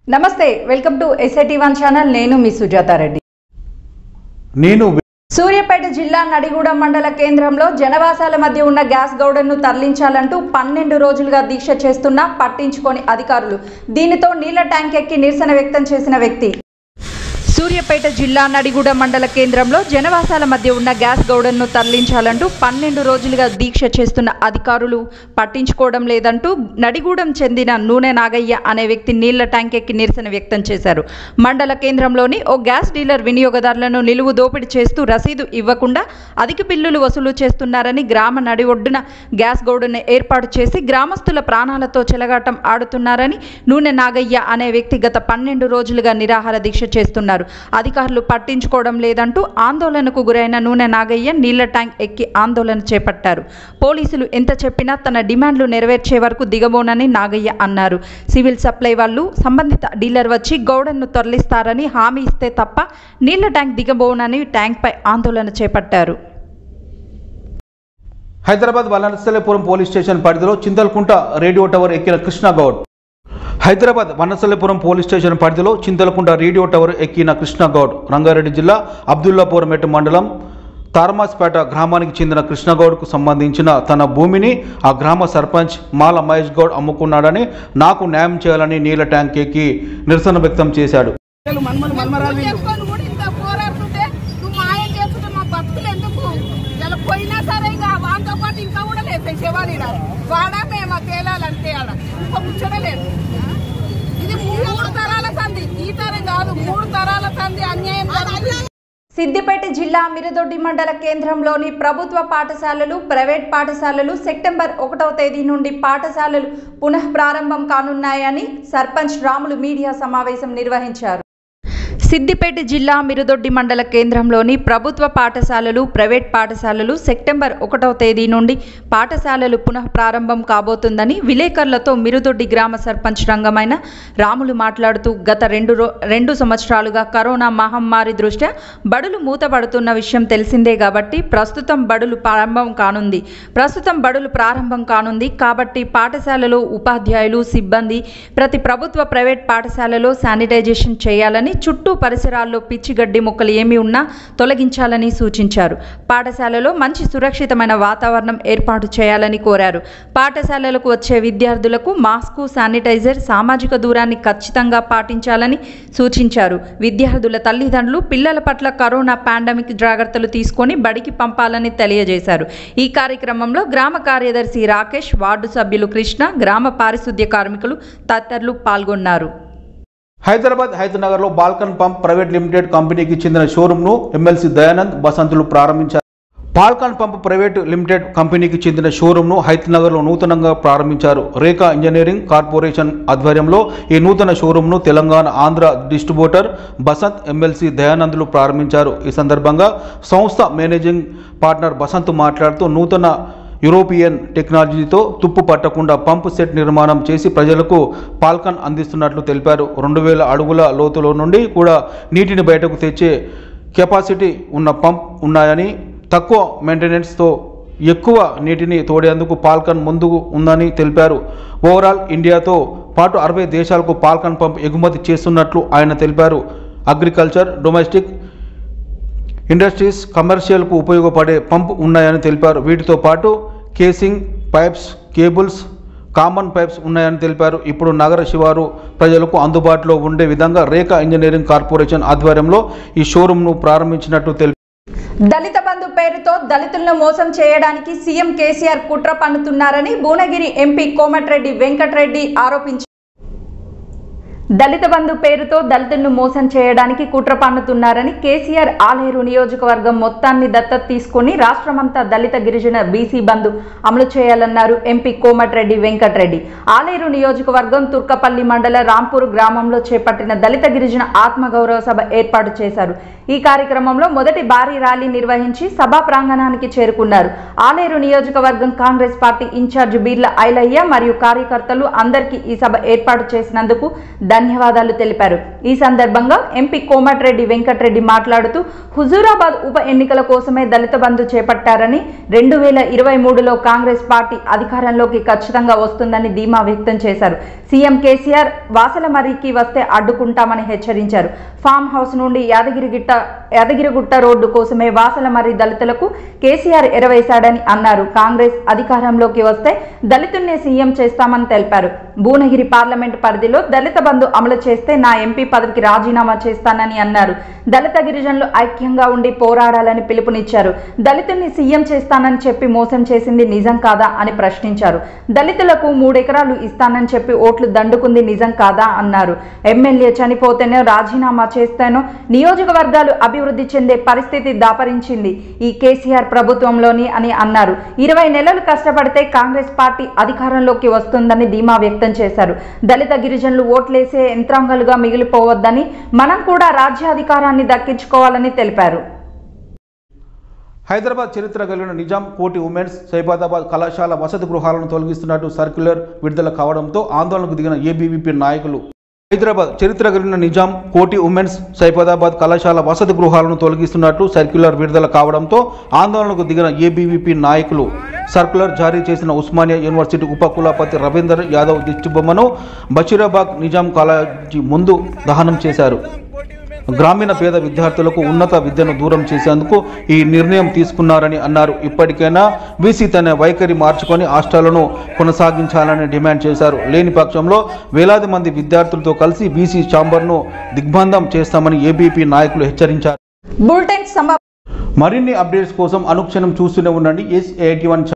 నమస్తే welcome to SIT one channel నేను మీ సుజాతారెడ్డి నేను సూర్యాపేట జిల్లా నడిగూడెం మండల కేంద్రంలో జనవాసాల మధ్య ఉన్న గ్యాస్ గౌడన్ను తరలించాలంటూ పన్నెండు రోజులుగా దీక్ష చేస్తున్నా పట్టించుకోని అధికారులు దీనితో నీళ్ల ట్యాంక్ ఎక్కి నిరసన వ్యక్తం చేసిన వ్యక్తి సూర్యాపేట జిల్లా నడిగూడెం మండల కేంద్రంలో జనవాసాల మధ్య ఉన్న గ్యాస్ గౌడన్ను తరలించాలంటూ పన్నెండు రోజులుగా దీక్ష చేస్తున్న అధికారులు పట్టించుకోవడం లేదంటూ నడిగూడెం చెందిన నూనె నాగయ్య అనే వ్యక్తి నీళ్ల ట్యాంక్ ఎక్కి నిరసన వ్యక్తం చేశారు మండల కేంద్రంలోని ఓ గ్యాస్ డీలర్ వినియోగదారులను నిలువు దోపిడీ చేస్తూ రసీదు ఇవ్వకుండా అధిక బిల్లులు వసూలు చేస్తున్నారని గ్రామ నడి ఒడ్డున గ్యాస్ గౌడను ఏర్పాటు చేసి గ్రామస్తుల ప్రాణాలతో చెలగాటం ఆడుతున్నారని నూనె నాగయ్య అనే వ్యక్తి గత పన్నెండు రోజులుగా నిరాహార దీక్ష చేస్తున్నారు అధికారులు పట్టించుకోవడం లేదంటూ ఆందోళనకు గురైన నూనె నాగయ్య నీళ్ల ట్యాంక్ ఎక్కి ఆందోళన చేపట్టారు పోలీసులు ఎంత చెప్పినా తన డిమాండ్లు నెరవేర్చే వరకు దిగబోనని నాగయ్య అన్నారు సివిల్ సప్లై వాళ్ళు సంబంధిత డీలర్ వచ్చి గౌడన్ను తరలిస్తారని హామీ ఇస్తే తప్ప నీళ్ల ట్యాంక్ దిగబోనని ట్యాంక్పై ఆందోళన చేపట్టారు హైదరాబాద్ వనస్థలిపురం పోలీస్ స్టేషన్ పరిధిలో చింతలకుంట రేడియో టవర్ ఎక్కిన కృష్ణ గౌడ్ హైదరాబాద్ వనస్థలిపురం పోలీస్ స్టేషన్ పరిధిలో చింతలకుంట రేడియో టవర్ ఎక్కిన కృష్ణ గౌడ్ రంగారెడ్డి జిల్లా అబ్దుల్లాపూర్ మెట్టు మండలం తారమాస్పేట గ్రామానికి చెందిన కృష్ణగౌడ్కు సంబంధించిన తన భూమిని ఆ గ్రామ సర్పంచ్ మాల మహేష్ గౌడ్ అమ్ముకున్నాడని నాకు న్యాయం చేయాలని నీళ్ల ట్యాంక్ ఎక్కి నిరసన వ్యక్తం చేశాడు మన్మలు మన్మరాలు చేసుకొని కూడా ఇంత పోరాడుతుంటే నువ్వు మాయం చేస్తుంటే మా బతుకులు ఎందుకు ఇలా పోయినా సరే ఇంకా వాళ్ళతో పాటు ఇంకా కూడా లేదు శివాని వాడా మేము తేలాలంటే ఆడ ఇంకా ముచ్చడలేదు ఇది మూడు తరాల సంధి ఈ తరం కాదు మూడు తరాల సంధి అన్యాయం జరుగుతుంది. సిద్దిపేట జిల్లా మిరుదొడ్డి మండల కేంద్రంలోని ప్రభుత్వ పాఠశాలలు ప్రైవేట్ పాఠశాలలు సెప్టెంబర్ ఒకటవ తేదీ నుండి పాఠశాలలు పునః ప్రారంభం కానున్నాయని సర్పంచ్ రాములు మీడియా సమావేశం నిర్వహించారు సిద్దిపేట జిల్లా మిరుదొడ్డి మండల కేంద్రంలోని ప్రభుత్వ పాఠశాలలు ప్రైవేట్ పాఠశాలలు సెప్టెంబర్ ఒకటవ తేదీ నుండి పాఠశాలలు పునః ప్రారంభం కాబోతుందని విలేకరులతో మిరుదొడ్డి గ్రామ సర్పంచ్ రంగమైన రాములు మాట్లాడుతూ గత రెండు రో రెండు సంవత్సరాలుగా కరోనా మహమ్మారి దృష్ట్యా బడులు మూతపడుతున్న విషయం తెలిసిందే కాబట్టి ప్రస్తుతం బడులు ప్రారంభం కానుంది ప్రస్తుతం బడులు ప్రారంభం కానుంది కాబట్టి పాఠశాలలో ఉపాధ్యాయులు సిబ్బంది ప్రతి ప్రభుత్వ ప్రైవేట్ పాఠశాలలో శానిటైజేషన్ చేయాలని చుట్టూ పరిసరాల్లో పిచ్చి గడ్డి మొక్కలు ఏమి ఉన్నా తొలగించాలని సూచించారు పాఠశాలలో మంచి సురక్షితమైన వాతావరణం ఏర్పాటు చేయాలని కోరారు పాఠశాలలకు వచ్చే విద్యార్థులకు మాస్కు శానిటైజర్ సామాజిక దూరాన్ని ఖచ్చితంగా పాటించాలని సూచించారు విద్యార్థుల తల్లిదండ్రులు పిల్లల పట్ల కరోనా పాండమిక్ జాగ్రత్తలు తీసుకొని బడికి పంపాలని తెలియజేశారు ఈ కార్యక్రమంలో గ్రామ కార్యదర్శి రాకేష్ వార్డు సభ్యులు కృష్ణ గ్రామ పారిశుద్ధ్య కార్మికులు తదితరులు పాల్గొన్నారు హైదరాబాద్ హైదనగర్లో బాల్కన్ పంప్ ప్రైవేట్ లిమిటెడ్ కంపెనీకి చెందిన షోరూంను ఎమ్మెల్సీ దయానంద్ బసంతులు ప్రారంభించారు బాల్కన్ పంప్ ప్రైవేట్ లిమిటెడ్ కంపెనీకి చెందిన షోరూంను హైదనగర్లో నూతనంగా ప్రారంభించారు రేఖా ఇంజనీరింగ్ కార్పొరేషన్ ఆధ్వర్యంలో ఈ నూతన షోరూంను తెలంగాణ ఆంధ్ర డిస్ట్రిబ్యూటర్ బసంత్ ఎమ్మెల్సీ దయానందులు ప్రారంభించారు ఈ సందర్భంగా సంస్థ మేనేజింగ్ పార్ట్నర్ బసంత్ మాట్లాడుతూ నూతన యూరోపియన్ టెక్నాలజీతో తుప్పు పట్టకుండా పంప్ సెట్ నిర్మాణం చేసి ప్రజలకు పాల్కన్ అందిస్తున్నట్లు తెలిపారు రెండు వేల అడుగుల లోతులో నుండి కూడా నీటిని బయటకు తెచ్చే కెపాసిటీ ఉన్న పంప్ ఉన్నాయని తక్కువ మెయింటెనెన్స్తో ఎక్కువ నీటిని తోడేందుకు పాల్కన్ ముందుకు ఉందని తెలిపారు ఓవరాల్ ఇండియాతో పాటు అరవై దేశాలకు పాల్కన్ పంప్ ఎగుమతి చేస్తున్నట్లు ఆయన తెలిపారు అగ్రికల్చర్ డొమెస్టిక్ ఇండస్ట్రీస్ కమర్షియల్కు ఉపయోగపడే పంప్ ఉన్నాయని తెలిపారు వీటితో పాటు casing pipes cables common pipes ఉన్నాయని తెలిపారు ఇప్పుడు నగర శివారు ప్రజలకు అందుబాటులో ఉండే విధంగా రేఖా ఇంజనీరింగ్ కార్పొరేషన్ ఆధ్వర్యంలో ఈ షోరూంను ప్రారంభించినట్టు తెలిపారు దళిత బంధు పేరుతో దళితులను మోసం చేయడానికి సీఎం కేసీఆర్ కుట్ర పన్నుతున్నారని భువనగిరి ఎంపీ కోమటిరెడ్డి వెంకటరెడ్డి ఆరోపించారు దళిత బంధు పేరుతో దళితులను మోసం చేయడానికి కుట్ర పన్నుతున్నారని కేసీఆర్ ఆలేరు నియోజకవర్గం మొత్తాన్ని దత్తత తీసుకుని రాష్ట్రమంతా దళిత గిరిజన బీసీ బంధు అమలు చేయాలన్నారు ఎంపీ కోమటిరెడ్డి వెంకటరెడ్డి ఆలేరు నియోజకవర్గం తుర్కపల్లి మండల రాంపూర్ గ్రామంలో చేపట్టిన దళిత గిరిజన ఆత్మగౌరవ సభ ఏర్పాటు చేశారు ఈ కార్యక్రమంలో మొదటి భారీ ర్యాలీ నిర్వహించి సభా ప్రాంగణానికి చేరుకున్నారు ఆలేరు నియోజకవర్గం Congress party in-charge Beerla Ailaiah మరియు కార్యకర్తలు అందరికీ ఈ సభ ఏర్పాటు చేసినందుకు ధన్యవాదాలు తెలిపారు ఈ సందర్భంగా ఎంపీ కోమటిరెడ్డి వెంకటరెడ్డి మాట్లాడుతూ హుజూరాబాద్ ఉప ఎన్నికల కోసమే దళిత బంధు చేపట్టారని రెండు వేల ఇరవై మూడులో కాంగ్రెస్ పార్టీ అధికారంలోకి ఖచ్చితంగా వస్తుందని ధీమా వ్యక్తం చేశారు సీఎం కేసీఆర్ వాసలమర్రికి వస్తే అడ్డుకుంటామని హెచ్చరించారు ఫామ్ హౌస్ నుండి యాదగిరిగిట్ట యాదగిరిగుట్ట రోడ్డు కోసమే వాసలమర్రి దళితులకు కేసీఆర్ ఎరవేశాడని అన్నారు కాంగ్రెస్ అధికారంలోకి వస్తే దళితున్నే సీఎం చేస్తామని తెలిపారు భువనగిరి పార్లమెంట్ పరిధిలో దళిత బంధు అమలు చేస్తే నా ఎంపీ పదవికి రాజీనామా చేస్తానని అన్నారు దళిత గిరిజనులు ఐక్యంగా ఉండి పోరాడాలని పిలుపునిచ్చారు దళితుల్ని సీఎం చేస్తానని చెప్పి మోసం చేసింది నిజం కాదా అని ప్రశ్నించారు దళితులకు మూడెకరాలు ఇస్తానని చెప్పి ఓట్లు దండుకుంది నిజం కాదా అన్నారు ఎమ్మెల్యే చనిపోతేనో రాజీనామా చేస్తేనో నియోజకవర్గాలు అభివృద్ధి చెందే పరిస్థితి దాపరించింది ఈ కేసీఆర్ ప్రభుత్వంలోని అని అన్నారు ఇరవై నెలలు కష్టపడితే కాంగ్రెస్ పార్టీ అధికారంలోకి వస్తుందని ధీమా వ్యక్తం చేశారు దళిత గిరిజనులు ఓట్లేసే యంత్రాంగాలుగా మిగిలిపోవద్దని మనం కూడా రాజ్యాధికారాన్ని దక్కించుకోవాలని తెలిపారు హైదరాబాద్ చరిత్ర కలిగిన నిజాం కోటి ఉమెన్స్ సైబాదాబాద్ కళాశాల వసతి గృహాలను తొలగిస్తున్నట్టు సర్క్యులర్ విడుదల కావడంతో ఆందోళనకు దిగిన ఏబీవీపీ నాయకులు హైదరాబాద్ చరిత్ర కలిగిన నిజాం కోటి ఉమెన్స్ సైఫాదాబాద్ కళాశాల వసతి గృహాలను తొలగిస్తున్నట్టు సర్క్యులర్ విడుదల కావడంతో ఆందోళనకు దిగిన ఏబీవీపీ నాయకులు సర్క్యులర్ జారీ చేసిన ఉస్మానియా యూనివర్సిటీ ఉపకులపతి రవీందర్ యాదవ్ దిష్టిబొమ్మను బషీరాబాగ్ నిజాం కాలేజీ ముందు దహనం చేశారు గ్రామీణ పేద విద్యార్థులకు ఉన్నత విద్యను దూరం చేసేందుకు ఈ నిర్ణయం తీసుకున్నారని అన్నారు ఇప్పటికైనా బీసీ తన వైఖరి మార్చుకొని హాస్టళ్లను కొనసాగించాలని డిమాండ్ చేశారు లేని పక్షంలో వేలాది మంది విద్యార్థులతో కలిసి బీసీ ఛాంబర్ను దిగ్బంధం చేస్తామని ఏబీపీ నాయకులు హెచ్చరించారు బులెటిన్ సమా మరిన్ని అప్డేట్స్ కోసం అనుక్షణం చూస్తూనే ఉండండి ఎస్ ఎయిటీ వన్